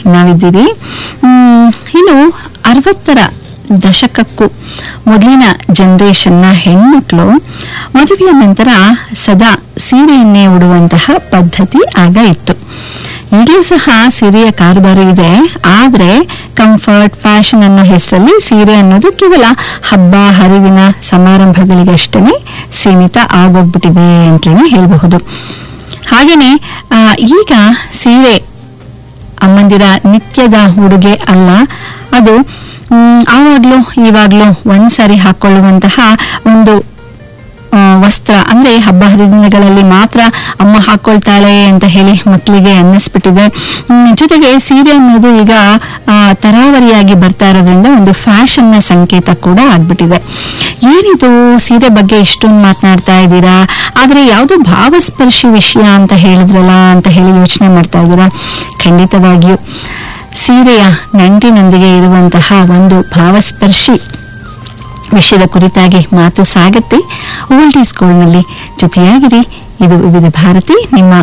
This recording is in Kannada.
ನಾವಿದ್ದೀವಿ ಮ್, ಇನ್ನು ಅರವತ್ತರ ದಶಕಕ್ಕೂ ಮೊದಲಿನ ಜನರೇಷನ್ನ ಹೆಣ್ಮಕ್ಳು ಮದುವೆಯ ನಂತರ ಸದಾ ಸೀರೆಯನ್ನೇ ಉಡುವಂತಹ ಪದ್ಧತಿ ಆಗ ಇತ್ತು ಈಗಲೂ ಸಹ ಸೀರೆಯ ಕಾರುಬಾರು ಇದೆ ಆದ್ರೆ ಕಂಫರ್ಟ್ ಫ್ಯಾಷನ್ ಅನ್ನೋ ಹೆಸರಲ್ಲಿ ಸೀರೆ ಅನ್ನೋದು ಕೇವಲ ಹಬ್ಬ ಹರಿದಿನ ಸಮಾರಂಭಗಳಿಗಷ್ಟೇ ಸೀಮಿತ ಆಗೋಗ್ಬಿಟ್ಟಿದೆ ಅಂತಲೇ ಹೇಳಬಹುದು ಹಾಗೇನೆ ಆ, ಈಗ ಸೀರೆ ಅಮ್ಮಂದಿರ ನಿತ್ಯದ ಉಡುಗೆ ಅಲ್ಲ ಅದು ಮ್, ಆವಾಗ್ಲೂ ಇವಾಗ್ಲೂ ಒಂದ್ಸರಿ ಹಾಕೊಳ್ಳುವಂತಹ ಒಂದು ಆ, ವಸ್ತ್ರ ಅಂದ್ರೆ ಹಬ್ಬ ಹರಿದಿನಗಳಲ್ಲಿ ಮಾತ್ರ ಅಮ್ಮ ಹಾಕೊಳ್ತಾಳೆ ಅಂತ ಹೇಳಿ ಮಕ್ಕಳಿಗೆ ಅನ್ನಿಸ್ಬಿಟ್ಟಿದೆ ಮ್, ಜೊತೆಗೆ ಸೀರೆ ಅನ್ನೋದು ಈಗ ಆ, ತರಾವರಿಯಾಗಿ ಬರ್ತಾ ಇರೋದ್ರಿಂದ ಒಂದು ಫ್ಯಾಷನ್ ನ ಸಂಕೇತ ಕೂಡ ಆಗ್ಬಿಟ್ಟಿದೆ ಏನಿದು ಸೀರೆ ಬಗ್ಗೆ ಇಷ್ಟೊಂದು ಮಾತನಾಡ್ತಾ ಇದ್ದೀರಾ ಆದ್ರೆ ಯಾವುದು ಭಾವಸ್ಪರ್ಶಿ ವಿಷಯ ಅಂತ ಹೇಳಿದ್ರಲ್ಲ ಅಂತ ಹೇಳಿ ಯೋಚನೆ ಮಾಡ್ತಾ ಇದ್ದೀರಾ ಖಂಡಿತವಾಗಿಯೂ ಸೀರೆಯ ನಂಟಿನೊಂದಿಗೆ ಇರುವಂತಹ ಒಂದು ಭಾವಸ್ಪರ್ಶಿ ವಿಷಯದ ಕುರಿತಾಗಿ ಮಾತು ಸಾಗತ್ತೆ ಓಲ್ಡ್ ಈಸ್ ಗೋಲ್ಡ್ನಲ್ಲಿ ಜೊತೆಯಾಗಿರಿ ಇದು ವಿವಿಧ ಭಾರತಿ ನಿಮ್ಮ